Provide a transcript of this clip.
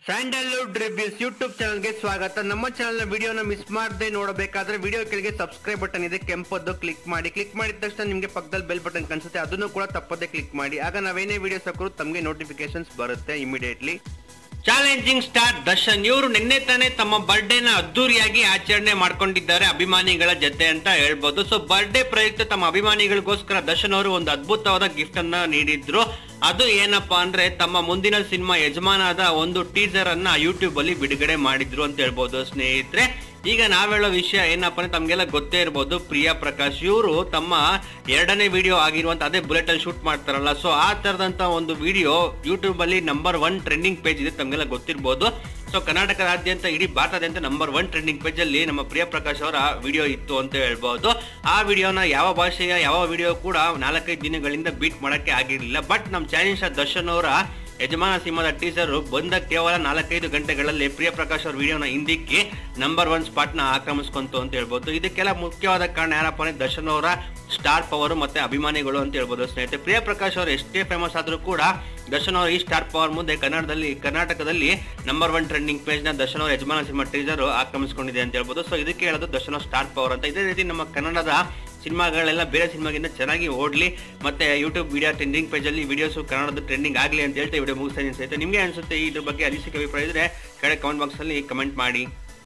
Sandalwood reviews YouTube ಚಾನಲ್ಗೆ ಸ್ವಾಗತ ನಮ್ಮ ಚಾನಲ್ನ ವಿಡಿಯೋನ ಮಿಸ್ ಮಾಡದೆ ನೋಡಬೇಕಾದ್ರೆ ವಿಡಿಯೋ ಕೆಳಗೆ ಸಬ್ಸ್ಕ್ರೈಬ್ ಬಟನ್ ಇದೆ ಕೆಂಪದ್ದು ಕ್ಲಿಕ್ ಮಾಡಿ ಕ್ಲಿಕ್ ಮಾಡಿದ ತಕ್ಷಣ ನಿಮಗೆ ಪಕ್ಕದಲ್ಲಿ ಬೆಲ್ ಬಟನ್ ಕಾಣಿಸುತ್ತೆ ಅದನ್ನು ಕೂಡ ತಪ್ಪದೆ ಕ್ಲಿಕ್ ಮಾಡಿ ಆಗ ನಾವೇನೇ ವಿಡಿಯೋಸ್ ಹಾಕೋರು ತಮಗೆ ನೋಟಿಫಿಕೇಶನ್ಸ್ ಬರುತ್ತೆ ಇಮಿಡಿಯೇಟ್ಲಿ ಚಾಲೆಂಜಿಂಗ್ ಸ್ಟಾರ್ ದರ್ಶನ್ ಇವರು ನಿನ್ನೆ ತಾನೇ ತಮ್ಮ ಬರ್ಡೇನ ಅದ್ದೂರಿಯಾಗಿ ಆಚರಣೆ ಮಾಡ್ಕೊಂಡಿದ್ದಾರೆ ಅಭಿಮಾನಿಗಳ ಜೊತೆ ಅಂತ ಹೇಳ್ಬೋದು ಸೊ ಬರ್ಡೇ ಪ್ರಯುಕ್ತ ತಮ್ಮ ಅಭಿಮಾನಿಗಳಿಗೋಸ್ಕರ ದರ್ಶನ್ ಅವರು ಒಂದು ಅದ್ಭುತವಾದ ಗಿಫ್ಟ್ ಅನ್ನ ನೀಡಿದ್ರು ಅದು ಏನಪ್ಪಾ ಅಂದ್ರೆ ತಮ್ಮ ಮುಂದಿನ ಸಿನಿಮಾ ಯಜಮಾನದ ಒಂದು ಟೀಸರ್ ಅನ್ನ ಯೂಟ್ಯೂಬ್ ಅಲ್ಲಿ ಬಿಡುಗಡೆ ಮಾಡಿದ್ರು ಅಂತ ಹೇಳ್ಬೋದು ಸ್ನೇಹಿತರೆ ಈಗ ನಾವ್ ಹೇಳೋ ವಿಷಯ ಏನಪ್ಪಾ ಅಂದ್ರೆ ತಮ್ಗೆಲ್ಲ ಗೊತ್ತೇ ಇರ್ಬೋದು ಪ್ರಿಯಾ ಪ್ರಕಾಶ್ ಇವರು ತಮ್ಮ ಎರಡನೇ ವಿಡಿಯೋ ಆಗಿರುವಂತ ಅದೇ ಬುಲೆಟ್ ಅಲ್ಲಿ ಶೂಟ್ ಮಾಡ್ತಾರಲ್ಲ ಸೊ ಆ ತರದಂತ ಒಂದು ವಿಡಿಯೋ ಯೂಟ್ಯೂಬ್ ಅಲ್ಲಿ ನಂಬರ್ ಒನ್ ಟ್ರೆಂಡಿಂಗ್ ಪೇಜ್ ಇದೆ ತಮ್ಗೆಲ್ಲ ಗೊತ್ತಿರ್ಬೋದು ಸೊ ಕರ್ನಾಟಕದಾದ್ಯಂತ ಇಡೀ ಭಾರತದಾದ್ಯಂತ ನಂಬರ್ ಒನ್ ಟ್ರೆಂಡಿಂಗ್ ಪೇಜ್ ಅಲ್ಲಿ ನಮ್ಮ ಪ್ರಿಯಾ ಪ್ರಕಾಶ್ ಅವರ ವಿಡಿಯೋ ಇತ್ತು ಅಂತ ಹೇಳ್ಬೋದು ಆ ವಿಡಿಯೋನ ಯಾವ ಭಾಷೆಯ ಯಾವ ವಿಡಿಯೋ ಕೂಡ ನಾಲ್ಕೈದು ದಿನಗಳಿಂದ ಬೀಟ್ ಮಾಡಕ್ಕೆ ಆಗಿರಲಿಲ್ಲ ಬಟ್ ನಮ್ಮ ಚಾಲೆಂಜ್ ದರ್ಶನ್ ಅವರ ಯಜಮಾನ ಸಿಂಹದ ಟೀಸರ್ ಬಂದ ಕೇವಲ ನಾಲ್ಕೈದು ಗಂಟೆಗಳಲ್ಲಿ ಪ್ರಿಯ ಪ್ರಕಾಶ್ ಅವ್ರ ವಿಡಿಯೋನ ಹಿಂದಿಕ್ಕಿ ನಂಬರ್ ಒನ್ ಸ್ಪಾಟ್ ನ ಆಕ್ರಮಿಸ್ಕೊಂತು ಅಂತ ಹೇಳ್ಬೋದು ಇದಕ್ಕೆಲ್ಲ ಮುಖ್ಯವಾದ ಕಾರಣ ಯಾರಪ್ಪ ಅಂದ್ರೆ ದರ್ಶನ್ ಅವರ ಸ್ಟಾರ್ ಪವರ್ ಮತ್ತೆ ಅಭಿಮಾನಿಗಳು ಅಂತ ಹೇಳ್ಬೋದು ಸ್ನೇಹಿತರೆ ಪ್ರಿಯ ಪ್ರಕಾಶ್ ಅವರು ಎಷ್ಟೇ ಫೇಮಸ್ ಆದ್ರೂ ಕೂಡ ದರ್ಶನ್ ಅವರ ಈ ಸ್ಟಾರ್ ಪವರ್ ಮುಂದೆ ಕನ್ನಡದಲ್ಲಿ ಕರ್ನಾಟಕದಲ್ಲಿ ನಂಬರ್ ಒನ್ ಟ್ರೆಂಡಿಂಗ್ ಪೇಜ್ ನ ದರ್ಶನ್ ಅವರ ಯಜಮಾನ ಸಿನಿಮಾ ಟೀಸರ್ ಆಕ್ರಮಿಸ್ಕೊಂಡಿದೆ ಅಂತ ಹೇಳ್ಬೋದು ಸೊ ಇದಕ್ಕೆ ಹೇಳೋದು ದರ್ಶನ್ ಅವ್ರ ಸ್ಟಾರ್ ಪವರ್ ಅಂತ ಇದೇ ರೀತಿ ನಮ್ಮ ಕನ್ನಡದ ಸಿನಿಮಾಗಳೆಲ್ಲ ಬೇರೆ ಸಿನಿಮಾಗಿಂತ ಚೆನ್ನಾಗಿ ಓಡ್ಲಿ ಮತ್ತೆ ಯೂಟ್ಯೂಬ್ ವಿಡಿಯೋ ಟ್ರೆಂಡಿಂಗ್ ಪೇಜ್ ಅಲ್ಲಿ ವಿಡಿಯೋಸ್ ಕನ್ನಡದ ಟ್ರೆಂಡಿಂಗ್ ಆಗಲಿ ಅಂತ ಹೇಳ್ತಾ ವಿಡಿಯೋ ಮುಗಿಸ್ತಾ ಇದ್ದೀನಿ ಸ್ನೇಹಿತರೆ ನಿಮಗೆ ಅನ್ಸುತ್ತೆ ಇದ್ರ ಬಗ್ಗೆ ಅನಿಸಿಕೆ ಅಭಿಪ್ರಾಯ ಇದ್ರೆ ಕೆಳಗೆ ಕಮೆಂಟ್ ಬಾಕ್ಸ್ ಅಲ್ಲಿ ಕಮೆಂಟ್ ಮಾಡಿ